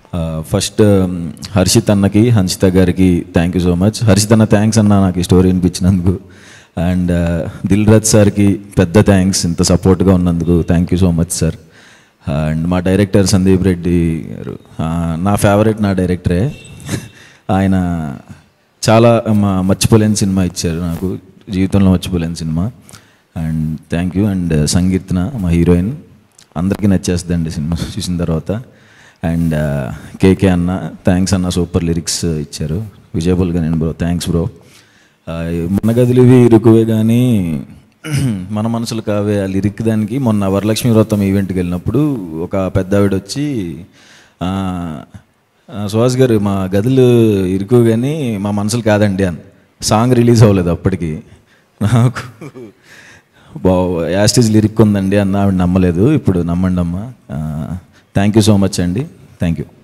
first Harshit అన్నకి హన్షిత గారికి thank you so much Harshit అన్న థ్యాంక్స్ అన్న నాకు ఈ స్టోరీ వినిపించినందుకు అండ్ దిల్ రాజ్ సార్కి పెద్ద థ్యాంక్స్ ఇంత సపోర్ట్గా ఉన్నందుకు thank you so much sir and మా డైరెక్టర్ సందీప్ రెడ్డి గారు ఆ, నా ఫేవరెట్ నా డైరెక్టరే ఆయన చాలా మా మర్చిపోలేని సినిమా ఇచ్చారు నాకు జీవితంలో మర్చిపోలేని cinema and thank you and సంగీత్న మా హీరోయిన్ అందరికీ నచ్చేస్తుందండి సినిమా చూసిన తర్వాత అండ్ కేకే అన్న థ్యాంక్స్ అన్న సూపర్ లిరిక్స్ ఇచ్చారు విజయబుల్గా నేను బ్రో థ్యాంక్స్ బ్రో మన గదులు ఇవి ఇరుకువే కానీ మన మనసులు కావే ఆ లిరిక్ దానికి మొన్న వరలక్ష్మి వ్రతం ఈవెంట్కి వెళ్ళినప్పుడు ఒక పెద్ద ఆవిడ వచ్చి ఆ, ఆ, సుహాస్ గారు మా గదులు ఇరుకు కానీ మా మనసులు కాదండి అని సాంగ్ రిలీజ్ అవ్వలేదు అప్పటికి నాకు బా యాస్టేజ్ లిరిక్ ఉందండి అన్న ఆవిడ నమ్మలేదు ఇప్పుడు నమ్మండి అమ్మ థ్యాంక్ యూ సో మచ్ అండి థ్యాంక్ యూ